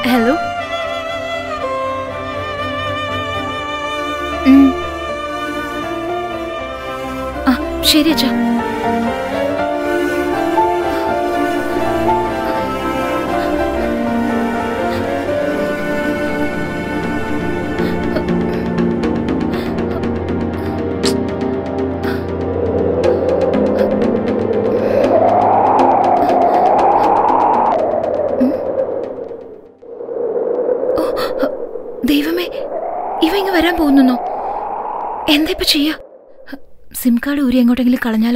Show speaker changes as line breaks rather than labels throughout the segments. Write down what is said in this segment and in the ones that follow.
Hello ഉം. ആ ശരി അച്ഛാ ദൈവമേ ഇവ ഇങ്ങ് വരാൻ പോകുന്നോ എന്താ ഇപ്പൊ ചെയ്യാ സിം കാർഡ് ഊരി എങ്ങോട്ടെങ്കിലും കളഞ്ഞാലോ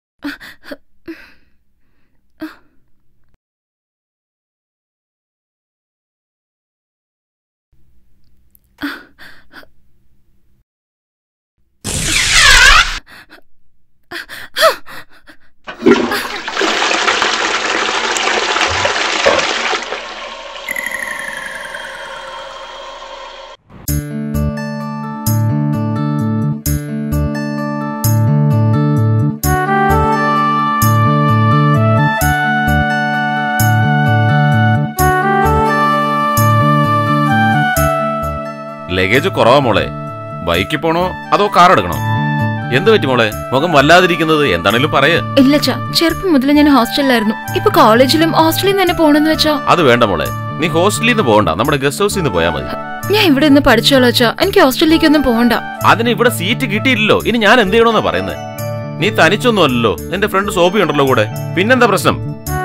ലഗേജ് കുറവാ മോളെ ബൈക്കിൽ പോണോ അതോ കാർ എടുക്കണോ എന്ത് പറ്റി മോളെ മുഖം വല്ലാതിരിക്കുന്നത് എന്താണേലും പറയേ
ഇല്ല അച്ഛാ ചെറുപ്പം മുതൽ ഞാൻ ഹോസ്റ്റലിലായിരുന്നു ഇപ്പൊ കോളേജിലും ഹോസ്റ്റലിൽ തന്നെ പോണെന്ന് വെച്ചാ
അത് വേണ്ട മോളെ നീ ഹോസ്റ്റലിൽ നിന്ന് പോകണ്ട നമ്മുടെ ഗസ്റ്റ് ഹൗസിൽ നിന്ന് പോയാൽ മതി
ഞാൻ ഇവിടെ നിന്ന് പഠിച്ചോളൂ അച്ഛാ എനിക്ക് ഹോസ്റ്റലിലേക്കൊന്നും പോകണ്ട
അതിന് ഇവിടെ സീറ്റ് കിട്ടിയില്ലല്ലോ ഇനി ഞാൻ എന്ത് ചെയ്യണമെന്നാ പറയുന്നത് നീ തനിച്ചൊന്നും അല്ലല്ലോ നിന്റെ ഫ്രണ്ട് സോബി ഉണ്ടല്ലോ കൂടെ പിന്നെന്താ പ്രശ്നം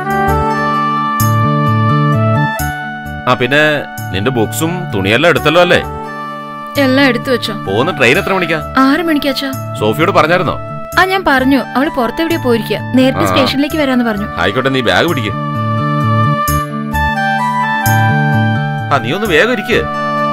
ആ പിന്നെ നിന്റെ ബുക്സും തുണിയെല്ലാം എടുത്തല്ലോ അല്ലേ
എല്ലാം എടുത്തു വെച്ചോ
പോകുന്ന ട്രെയിൻ എത്ര മണിക്കാ
ആറ് മണിക്ക് അച്ഛാ
സോഫിയോട് പറഞ്ഞായിരുന്നോ
ആ ഞാൻ പറഞ്ഞു അവള് പുറത്തെവിടെയോ പോയിരിക്കുക നേരത്തെ
ആ.
സ്റ്റേഷനിലേക്ക് വരാന്ന് പറഞ്ഞു
ആയിക്കോട്ടെ നീ ബാഗ് പിടിക്ക് ആ നീ ഒന്ന് വേഗം ഇരിക്ക്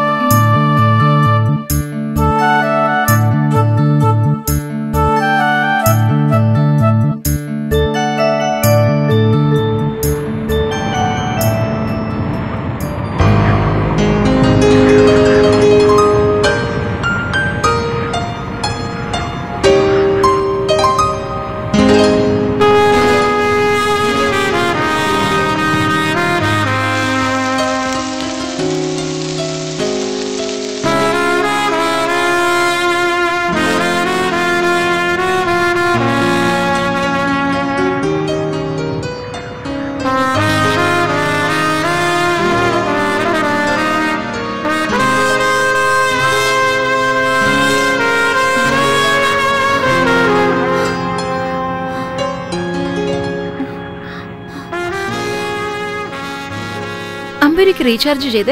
അമ്പരക്ക് റീചാർജ് ചെയ്തേ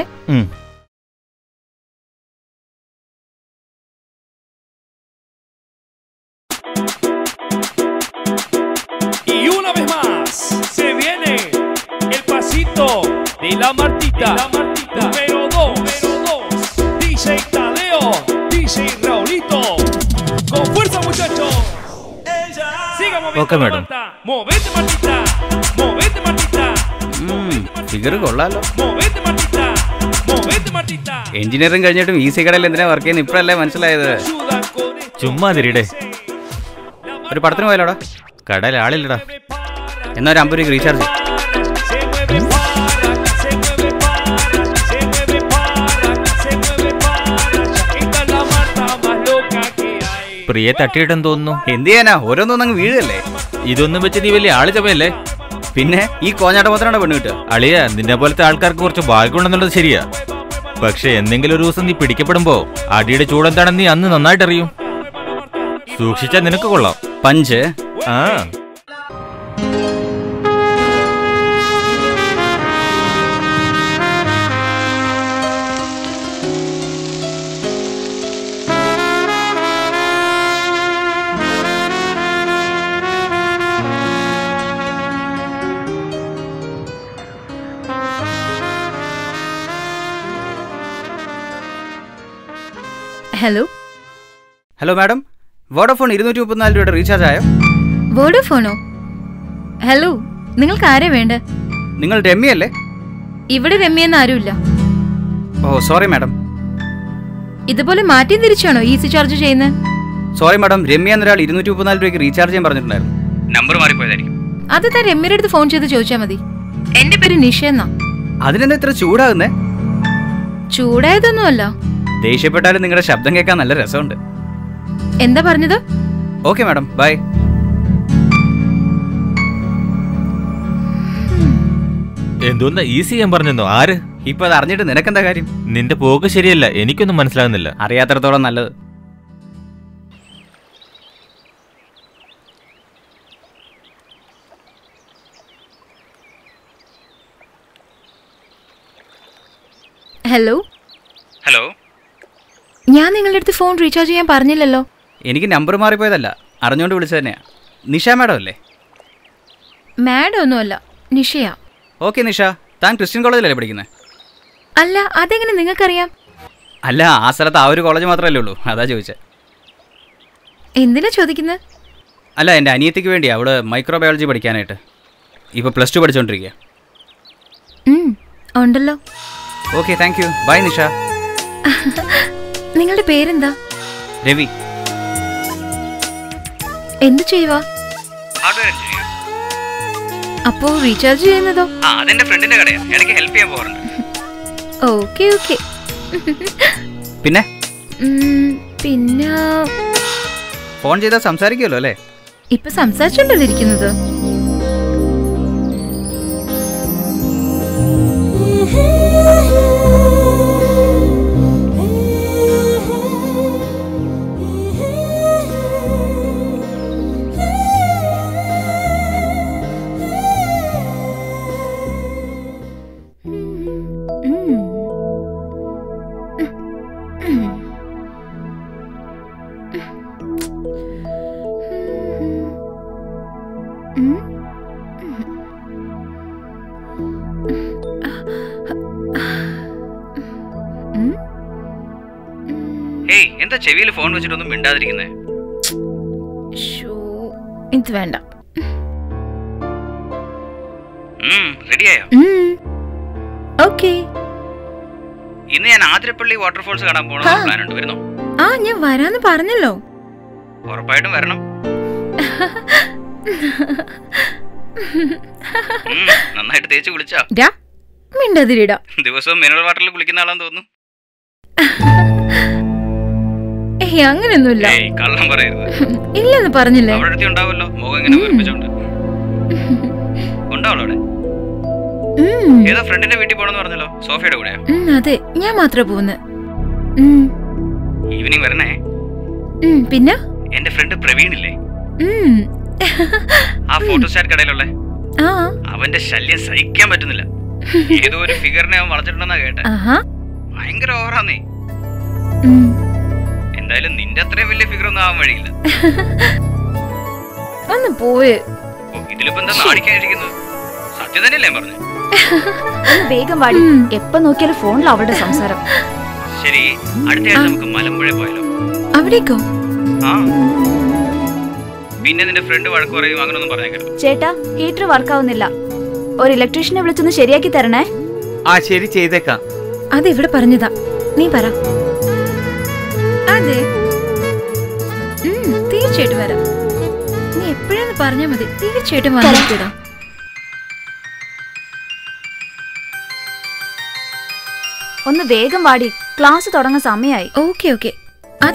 Y una vez más se viene el pasito de la Martita. Número 2. DJ Tadeo. DJ Raulito. Con fuerza, muchachos. Siga moviendo,
Ok, madam.
Marta. Movete, Martita. Movete, Martita.
Figure കൊള്ളാലോ
Movete, Martita. Movete, Martita.
Engineering കഴിഞ്ഞിട്ടും ഈ C കടയിൽ എന്തിനാ work ചെയ്യുന്നത് ഇപ്പഴല്ലേ മനസ്സിലായത്
Ayudan con esto.
ചുമ്മാ തിരിയുടെ
ഒരു പടത്തിന് പോയാലോടാ
കടയിൽ ആളില്ലടാ
എന്നാ ഒരു അമ്പത് രൂപ റീചാർജ് ചെയ്യ്.
Se mueve para, se mueve para, se mueve para, se mueve para. Esta es la Marta más loca que hay.
പ്രിയെ തട്ടിയിട്ടെന്ന് തോന്നുന്നു
എന്ത് ചെയ്യാനാ ഓരോന്നും അങ്ങ് വീഴല്ലേ
ഇതൊന്നും വെച്ച് നീ വലിയ ആള് ചമയല്ലേ
പിന്നെ ഈ കോഞ്ഞാട്ട മാത്രമാണ് പെണ്ണ് കിട്ടുക
അളിയ നിന്നെ പോലത്തെ ആൾക്കാർക്ക് കുറച്ച് ഭാഗ്യമുണ്ടെന്നുള്ളത് ശരിയാ പക്ഷെ എന്തെങ്കിലും ഒരു ദിവസം നീ പിടിക്കപ്പെടുമ്പോ അടിയുടെ ചൂടെന്താണെന്ന് നീ അന്ന് നന്നായിട്ട് അറിയും സൂക്ഷിച്ചാ നിനക്ക് കൊള്ളാം
പഞ്ച്
ആ
ഹലോ
ഹലോ മാഡം വോഡോഫോൺ ഇരുന്നൂറ്റി മുപ്പത്തിനാല് രൂപയുടെ റീചാർജ് ആയോ
വോഡോ ഫോണോ ഹലോ നിങ്ങൾക്ക് ആരെ വേണ്ട
നിങ്ങൾ രമ്യ അല്ലേ
ഇവിടെ രമ്യെന്ന് ആരുമില്ല
ഓ സോറി മാഡം
ഇതുപോലെ മാറ്റിയും തിരിച്ചാണോ ഈസി ചാർജ് ചെയ്യുന്നത്
സോറി മാഡം രമ്യ എന്നൊരാൾ ഇരുന്നൂറ്റി മുപ്പത്തിനാല് രൂപയ്ക്ക് റീചാർജ് ചെയ്യാൻ പറഞ്ഞിട്ടുണ്ടായിരുന്നു നമ്പർ മാറിപ്പോയതായിരിക്കും
അത് താൻ രമ്യയുടെ അടുത്ത് ഫോൺ ചെയ്ത് ചോദിച്ചാൽ മതി എന്റെ പേര് നിഷ എന്നാ
അതിനെന്താ ഇത്ര ചൂടാകുന്നേ
ചൂടായതൊന്നുമല്ല
ദേഷ്യപ്പെട്ടാലും നിങ്ങളുടെ ശബ്ദം കേൾക്കാൻ നല്ല രസമുണ്ട്
എന്താ പറഞ്ഞത്
ഓക്കെ മാഡം ബൈ
എന്തോന്ന് ഈസി ചെയ്യാൻ പറഞ്ഞെന്നോ ആര്
ഇപ്പൊ അത് അറിഞ്ഞിട്ട് നിനക്കെന്താ കാര്യം
നിന്റെ പോക്ക് ശരിയല്ല എനിക്കൊന്നും മനസ്സിലാകുന്നില്ല
അറിയാത്തടത്തോളം നല്ലത്
ഹലോ
ഹലോ
ഞാൻ നിങ്ങളുടെ അടുത്ത് ഫോൺ റീചാർജ് ചെയ്യാൻ പറഞ്ഞില്ലല്ലോ
എനിക്ക് നമ്പർ മാറിപ്പോയതല്ല അറിഞ്ഞുകൊണ്ട് വിളിച്ചത് തന്നെയാ നിഷ മാഡം അല്ലേ
മാഡം ഒന്നുമല്ല നിഷയ
ഓക്കെ നിഷ താൻ ക്രിസ്ത്യൻ കോളേജിലല്ലേ പഠിക്കുന്നത്
അല്ല അതെങ്ങനെ നിങ്ങൾക്കറിയാം
അല്ല ആ സ്ഥലത്ത് ആ ഒരു കോളേജ് മാത്രമല്ലേ ഉള്ളൂ അതാ ചോദിച്ചത്
എന്തിനാ ചോദിക്കുന്നത്
അല്ല എൻ്റെ അനിയത്തിക്ക് വേണ്ടി അവള് മൈക്രോബയോളജി പഠിക്കാനായിട്ട് ഇപ്പോൾ പ്ലസ് ടു പഠിച്ചുകൊണ്ടിരിക്കുക
ഉം, ഉണ്ടല്ലോ
okay thank you bye Nisha
നിങ്ങളുടെ പേരെന്താ
രവി
എന്ത് ചെയ്യുവാ അപ്പോ റീചാർജ് ചെയ്യുന്നതോ
ആ അതെന്റെ ഫ്രണ്ടിന്റെ കടയാണ് ഇടയ്ക്ക് ഹെൽപ്പ് ചെയ്യാൻ പോകാറുണ്ട്
ഓക്കെ ഓക്കെ
പിന്നെ
ഉം, പിന്നെ
ഫോൺ ചെയ്താൽ സംസാരിക്കുമല്ലോ അല്ലേ
ഇപ്പൊ സംസാരിച്ചോണ്ടല്ലോ ഇരിക്കുന്നത് ഉം. ഉം. ഉം.
ഏയ് എന്താ ചെവിയിൽ ഫോൺ വെച്ചിട്ടൊന്നും മിണ്ടാതിരിക്കുന്നത്
ശ്ശോ, ഇത് വേണ്ട
റെഡിയായോ
ഓക്കെ
ഇന്ന് ഞാൻ ആതിരപ്പള്ളി വാട്ടർഫോൾസ് കാണാൻ പോകണമെന്ന് പ്ലാൻ ഉണ്ട് വരുന്നോ
ആ ഞാൻ വരാന്ന് പറഞ്ഞല്ലോ
ഉറപ്പായിട്ടും വരണം ഉം, നന്നായിട്ട് തേച്ച് കുളിച്ചാ
ഡാ മിണ്ടതിരിടാ
ദിവസവും മിനറൽ വാട്ടറിൽ കുളിക്കുന്ന ആളാന്ന് തോന്നുന്നു
ഏയ് അങ്ങനെയൊന്നുമില്ല
ഏയ് കള്ളം പറയരുത്
ഇല്ലെന്ന് പറഞ്ഞില്ലേ
അവിടെ അടുത്ത് ഉണ്ടാവല്ലോ മുഖം ഇങ്ങനെ വീർപ്പിച്ചോണ്ട് ഉണ്ടോ അവളവിടെ
ഉം.
ഏതോ ഫ്രണ്ടിന്റെ വീട്ടിൽ പോണെന്ന് പറഞ്ഞല്ലോ സോഫിയുടെ കൂടെയാ
ഉം, അതെ ഞാൻ മാത്രമേ പോകുന്നത്
ഈവനിങ് വരണേ
പിന്നെ
എന്റെ ഫ്രണ്ട് പ്രവീൺ ഇല്ലേ
ഉം.
ആ ഫോട്ടോസ്റ്റാറ്റ് കടയിലുള്ള
ആ
അവന്റെ ശല്യം സഹിക്കാൻ പറ്റുന്നില്ല ഏതോ ഒരു ഫിഗറിനെ അവൻ വളച്ചിട്ടുണ്ടെന്നാ കേട്ടെ
ആഹാ
ഭയങ്കര ഓവറാന്നേ
ഉം.
എന്തായാലും നിന്റെ അത്രയും വലിയ ഫിഗർ ഒന്നും ആവാൻ വഴിയില്ല
ഒന്ന് പോയേ
ഓ, ഇതിലിപ്പോ എന്താ നാണിക്കാനിരിക്കുന്നത് സത്യം തന്നെയല്ലേ ഞാൻ പറഞ്ഞു
ഒന്ന് വേഗം വാടി
ഉം.
എപ്പോ നോക്കിയാലും ഫോണിൽ അവളുടെ സംസാരം
ശരി അടുത്ത ആഴ്ച നമുക്ക് മലമ്പുഴ പോയാലോ
അവിടേക്കോ
ആ പിന്നെ നിന്റെ ഫ്രണ്ട് വഴക്ക് പറയും അങ്ങനൊന്നും പറഞ്ഞേക്കരുത്
ചേട്ടാ ഹീറ്റർ വർക്കാവുന്നില്ല ഒരു ഇലക്ട്രീഷ്യനെ വിളിച്ചൊന്ന് ശരിയാക്കി തരണേ
ആ ശരി ചെയ്തേക്കാം
അത് ഇവിടെ പറഞ്ഞതാ നീ പറ അതെ ഉം, തീർച്ചയായിട്ടും വരാം നീ എപ്പോഴാന്ന് പറഞ്ഞാ മതി തീർച്ചയായിട്ടും വന്നിട്ടാ
ഒന്ന് വേഗം വാടി ക്ലാസ് തുടങ്ങാൻ സമയമായി
ഓക്കെ ഓക്കെ